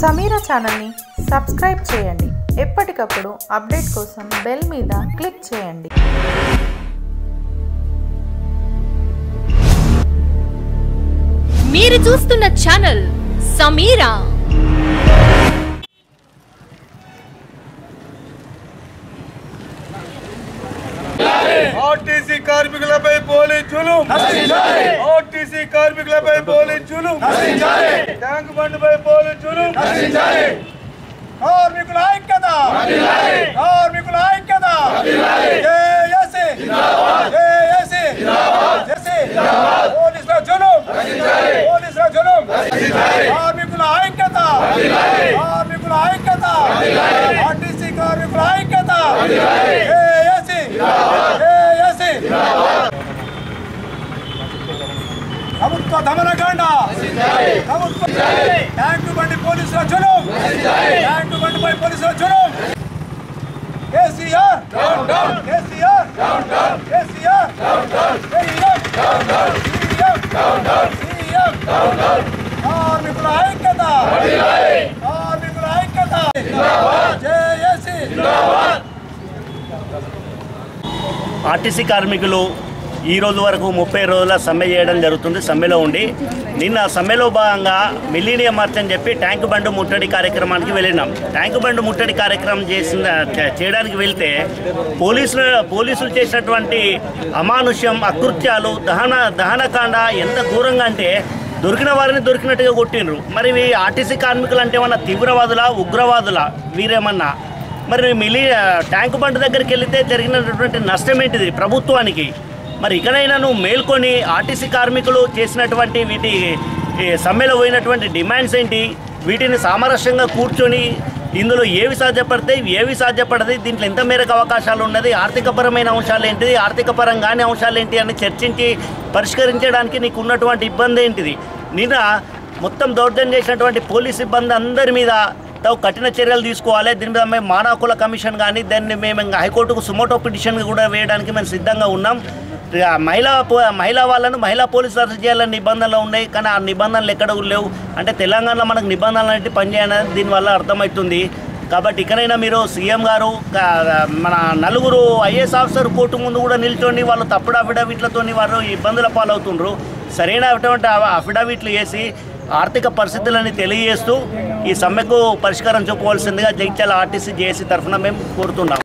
సమీరా ఛానల్ని సబ్స్క్రైబ్ చేయండి ఎప్పటికప్పుడు అప్డేట్ కోసం బెల్ మీద క్లిక్ చేయండి మీరు చూస్తున్న ఛానల్ సమీరా ఆర్టీసీ కార్మికులపై పోలీస్ జులుం ఆర్టీసీ కార్మికులపై పోలీస్ జులుం ట్యాంక్ బండ్పై పోలీస్ జులుం కార్మికుల ఐక్యత కార్మికుల ఐక్యత జేఏసీ జేఏసీ జేసీ పోలీసుల జులుం పోలీసుల జులుం కార్మికుల ఐక్యత కార్మికుల ఐక్యత ఆర్టీసీ కార్మికుల ఐక్యత జేఏసీ జేఏసీ ప్రభుత్వ దమనకాండ ప్రభుత్వ ట్యాంకు బండి పోలీసుల జులుం ట్యాంకు బండిపై పోలీసుల జులుం కేసీఆర్ కేసీఆర్ కేసీఆర్ సీఎం కార్మికుల ఐక్యత కార్మికుల ఐక్యత జేఏసీ ఆర్టీసీ కార్మికులు ఈ రోజు వరకు ముప్పై రోజుల సమ్మె చేయడం జరుగుతుంది సమ్మెలో ఉండి నిన్న సమ్మెలో భాగంగా మిలీనియం మార్చ్ అని చెప్పి ట్యాంకు బండు ముట్టడి కార్యక్రమానికి వెళ్ళినాం ట్యాంకు బండు ముట్టడి కార్యక్రమం చేసిన చే- చేయడానికి వెళ్తే పోలీసులు పోలీసులు చేసినటువంటి అమానుష్యం అకృత్యాలు దహన దహనకాండ ఎంత ఘోరంగా అంటే దొరికిన వారిని దొరికినట్టుగా కొట్టిండ్రు మరి ఇవి ఆర్టీసీ కార్మికులు అంటే ఏమన్నా తీవ్రవాదులా ఉగ్రవాదులా వీరేమన్నా మరి మిలి ట్యాంకు బండ్ దగ్గరికి వెళితే జరిగినటువంటి నష్టం ఏంటిది ప్రభుత్వానికి మరి ఇకనైనా నువ్వు మేల్కొని ఆర్టీసీ కార్మికులు చేసినటువంటి వీటి ఈ సమ్మెలో పోయినటువంటి డిమాండ్స్ ఏంటి వీటిని సామరస్యంగా కూర్చొని ఇందులో ఏవి సాధ్యపడతాయి ఏవి సాధ్యపడతాయి దీంట్లో ఎంత మేరకు అవకాశాలు ఉన్నది ఆర్థికపరమైన అంశాలు ఏంటిది ఆర్థిక పరంగానే అంశాలు ఏంటి అని చర్చించి పరిష్కరించడానికి నీకు ఉన్నటువంటి ఇబ్బంది ఏంటిది నిన్న మొత్తం దౌర్జన్యం చేసినటువంటి పోలీస్ సిబ్బంది అందరి మీద తావు కఠిన చర్యలు తీసుకోవాలి దీని మీద మేము మానవ హక్కుల కమిషన్ కానీ దాన్ని మేము ఇంకా హైకోర్టుకు సుమోటో పిటిషన్ కూడా వేయడానికి మేము సిద్ధంగా ఉన్నాం ఇక మహిళా పో- మహిళా వాళ్ళను మహిళా పోలీసులు అరెస్ట్ చేయాలని నిబంధనలు ఉన్నాయి కానీ ఆ నిబంధనలు ఎక్కడ కూడా లేవు అంటే తెలంగాణలో మనకు నిబంధనలు అంటే పనిచేయాలని దీనివల్ల అర్థమవుతుంది కాబట్టి ఇకనైనా మీరు సీఎం గారు క- మన నలుగురు ఐఏఎస్ ఆఫీసర్ కోర్టు ముందు కూడా నిల్చొని వాళ్ళు తప్పుడు అఫిడవిట్లతో వారు ఇబ్బందుల పాలవుతుండ్రు సరైన అటువంటి అఫిడవిట్లు వేసి ఆర్థిక పరిస్థితులని తెలియజేస్తూ ఈ సమ్మెకు పరిష్కారం చూపవలసిందిగా జగిత్యాల ఆర్టీసీ జేఏసీ తరఫున మేము కోరుతున్నాం